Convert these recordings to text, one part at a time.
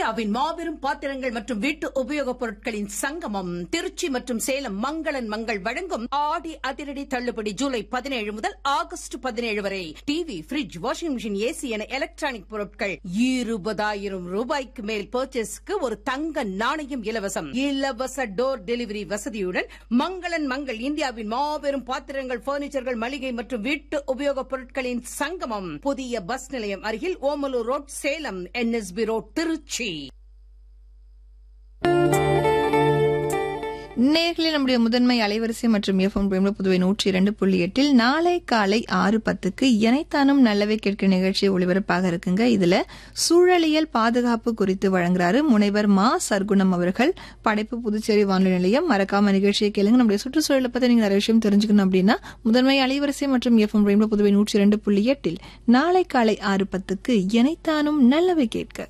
இந்தியாவின் மாபெரும் பாத்திரங்கள் மற்றும் வீட்டு உபயோகப் பொருட்களின் சங்கமம் திருச்சி மற்றும் சேலம் மங்களன் மங்கள் வழங்கும் ஆடி அதிரடி தள்ளுபடி ஜூலை பதினேழு முதல் ஆகஸ்ட் பதினேழு வரை TV fridge washing machine AC என எலக்ட்ரானிக் பொருட்கள் இருபதாயிரம் ரூபாய்க்கு மேல் பர்ச்சேஸ்க்கு ஒரு தங்க நாணயம் இலவசம் இலவச டோர் டெலிவரி வசதியுடன் மங்களன் மங்கள் இந்தியாவின் மாபெரும் பாத்திரங்கள் பர்னிச்சர்கள் மளிகை மற்றும் வீட்டு உபயோகப் பொருட்களின் சங்கமம் புதிய பஸ் நிலையம் அருகில் Omalur road Salem NSP road Trichy நேர்களை நம்முடைய முதன்மை அலைவரிசை மற்றும் எஃப்எம் பிரேம்ல புதுவை நூற்றி இரண்டு புள்ளி எட்டில் நாளை காலை ஆறு பத்துக்கு இணைத்தானும் நல்லவை கேட்கிற நிகழ்ச்சி ஒளிபரப்பாக இருக்குங்க இதுல சூழலியல் பாதுகாப்பு குறித்து வழங்குறாரு முனைவர் மா சர்க்குணம் அவர்கள் படைப்பு புதுச்சேரி வானொலி நிலையம் மறக்காம நிகழ்ச்சியை கேளுங்க நம்முடைய சுற்றுச்சூழலை பத்தி நீங்க நிறைய விஷயம் தெரிஞ்சுக்கணும் அப்படின்னா முதன்மை அலைவரிசை மற்றும் எஃப்எம் பிரேம்ல புதுவை நூற்றி இரண்டு புள்ளி எட்டில் நாளை காலை ஆறு பத்துக்கு இணைத்தானும் நல்லவை கேட்க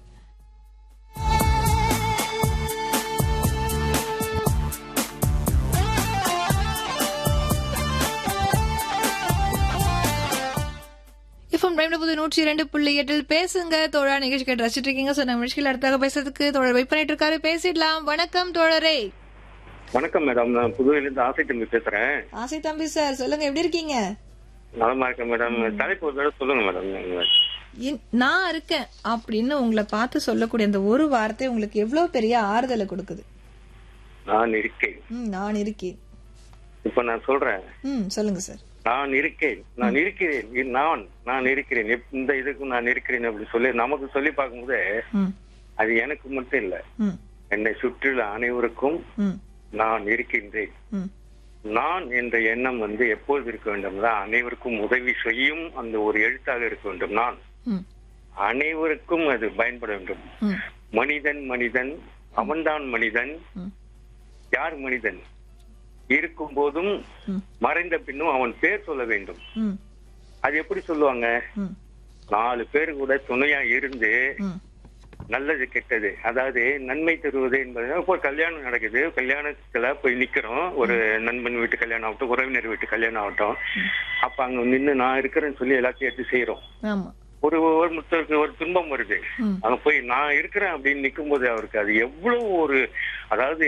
எஃப்எம் பிரைம்ல புது நூற்றி இரண்டு புள்ளி எட்டில் பேசுங்க தோழா நிகழ்ச்சி கேட்டு ரசிச்சிட்டு இருக்கீங்க சொன்ன நிகழ்ச்சியில் அடுத்தாக பேசுறதுக்கு தோழர் வெயிட் பண்ணிட்டு இருக்காரு பேசிடலாம் வணக்கம் தோழரே வணக்கம் மேடம் நான் புதுவையிலிருந்து ஆசை தம்பி பேசுறேன் ஆசை தம்பி சார் சொல்லுங்க எப்படி இருக்கீங்க நலமா இருக்கேன் மேடம் தலைப்பு ஒரு தடவை சொல்லுங்க மேடம் இன்- நான் இருக்கேன் அப்படின்னு உங்களை பார்த்து சொல்லக்கூடிய அந்த ஒரு வார்த்தை உங்களுக்கு எவ்வளவு பெரிய ஆறுதலை கொடுக்குது நான் இருக்கேன் ம் நான் இருக்கேன் இப்ப நான் சொல்றேன் ம் சொல்லுங்க சார் நான் இருக்கேன் நான் இருக்கிறேன் இது நான் நான் இருக்கிறேன் எப்- இந்த இதுக்கும் நான் இருக்கிறேன் அப்படி சொல்லி நமக்கு சொல்லி பார்க்கும்போது ம் அது எனக்கு மட்டும் இல்ல ம் என்னை சுற்றியுள்ள அனைவருக்கும் ம் நான் இருக்கின்றேன் ம் நான் என்ற எண்ணம் வந்து எப்போது இருக்க வேண்டும் அனைவருக்கும் உதவி செய்யும் அந்த ஒரு எழுத்தாக இருக்க வேண்டும் நான் ம் அனைவருக்கும் அது பயன்பட வேண்டும் ம் மனிதன் மனிதன் அவன்தான் மனிதன் ம் யார் மனிதன் இருக்கும் போதும் ம். மறைந்த பின்னும் அவன் பேர் சொல்ல வேண்டும் ம் அது எப்படி சொல்லுவாங்க ம் நாலு பேர் கூட துணையா இருந்து ம் நல்லது கெட்டது அதாவது நன்மை தருவது என்பது இப்போ கல்யாணம் நடக்குது கல்யாணத்துல போய் நிக்கிறோம் ஒரு நண்பன் வீட்டு கல்யாணம் ஆகட்டும் உறவினர் வீட்டு கல்யாணம் ஆகட்டும் அப்ப அங்க நின்னு நான் இருக்கிறேன்னு சொல்லி எல்லாத்தையும் எடுத்து செய்யறோம் ஆமா ஒரு ஒருத்தருக்கு ஒரு துன்பம் வருது ம். அங்க போய் நான் இருக்கிறேன் அப்படின்னு நிக்கும் போது அவருக்கு அது எவ்வளவு ஒரு அதாவது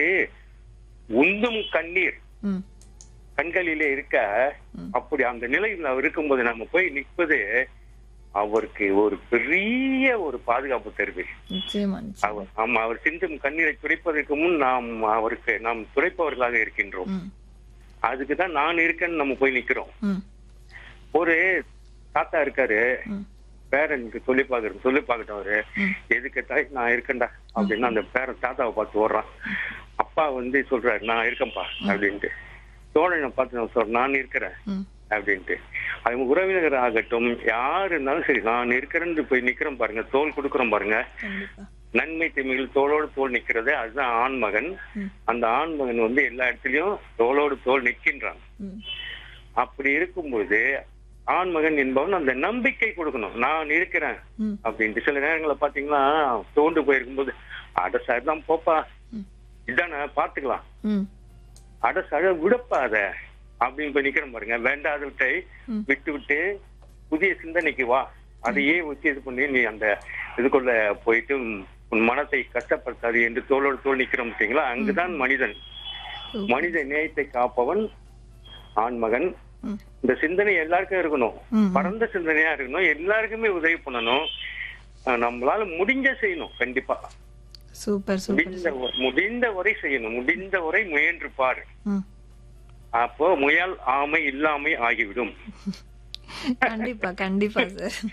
உந்தும் கண்ணீர் ம் கண்களிலே இருக்க ம். அப்படி அந்த நிலையில் அவர் இருக்கும்போது நம்ம போய் நிற்பது அவருக்கு ஒரு பெரிய ஒரு பாதுகாப்பு தருது நிச்சயமா நிச்சயமா அவர் ஆமா அவர் சிந்தும் கண்ணீரை துடைப்பதற்கு முன் நாம் அவருக்கு நாம் துடைப்பவர்களாக இருக்கின்றோம் ம் அதுக்கு தான் நான் இருக்கேன்னு நம்ம போய் நிக்கிறோம் ம் ஒரு தாத்தா இருக்காரு ம் பேரனுக்கு சொல்லி பாக்குறது சொல்லி பார்க்கட்டும் அவரு ம். எதுக்கு தாய் நான் இருக்கேன்டா அப்படின்னு அந்த பேரன் தாத்தாவை பார்த்து ஓடுறான் அப்பா வந்து சொல்றாரு நான் இருக்கேன்ப்பா அப்படின்ட்டு தோழனை பார்த்து நான் சொல்றேன் நான் இருக்கிறேன் ம் அப்படின்ட்டு அவங்க உறவினர் ஆகட்டும் யாரு இருந்தாலும் சரி நான் இருக்கிறேன்னு போய் நிக்கிறோம் பாருங்க தோல் கொடுக்குறோம் பாருங்க கண்டிப்பா நன்மை தீமைகள் தோளோடு தோல் நிக்கிறது அதுதான் ஆண்மகன் ம். அந்த ஆண்மகன் வந்து எல்லா இடத்துலயும் தோளோடு தோல் நிற்கின்றான் ம் அப்படி இருக்கும்போது ஆண்மகன் என்பவன் அந்த நம்பிக்கை கொடுக்கணும் நான் இருக்கிறேன் ம் அப்படின்ட்டு சில நேரங்களில் பாத்தீங்கன்னா தோண்டு போயிருக்கும்போது அட சார் தான் போப்பா ம். இதானே பாத்துக்கலாம் ம் அட சழ விடப்பா அத அப்படின்னு போய் நிக்கிறோம் பாருங்க வேண்டாதவற்றை ம். விட்டு விட்டு புதிய சிந்தனைக்கு வா அதையே வச்சு இது பண்ணி நீ அந்த இதுக்குள்ள போயிட்டு உன் மனத்தை கஷ்டப்படுத்தாது என்று தோளோடு தோல் நிக்கிறோம் பார்த்தீங்களா அங்குதான் மனிதன் மனித நேயத்தை காப்பவன் ஆண்மகன் ம். இந்த சிந்தனை எல்லாருக்கும் இருக்கணும் ம். பரந்த சிந்தனையா இருக்கணும் எல்லாருக்குமே உதவி பண்ணணும் அஹ் நம்மளால முடிஞ்ச செய்யணும் கண்டிப்பா சூப்பர் சூப்பர் முடிந்த வ- முடிந்த வரை செய்யணும் முடிந்த வரை முயன்று பாரு ம் அப்போ முயல் ஆமை இல்லாமை ஆகிவிடும் கண்டிப்பா கண்டிப்பா சார்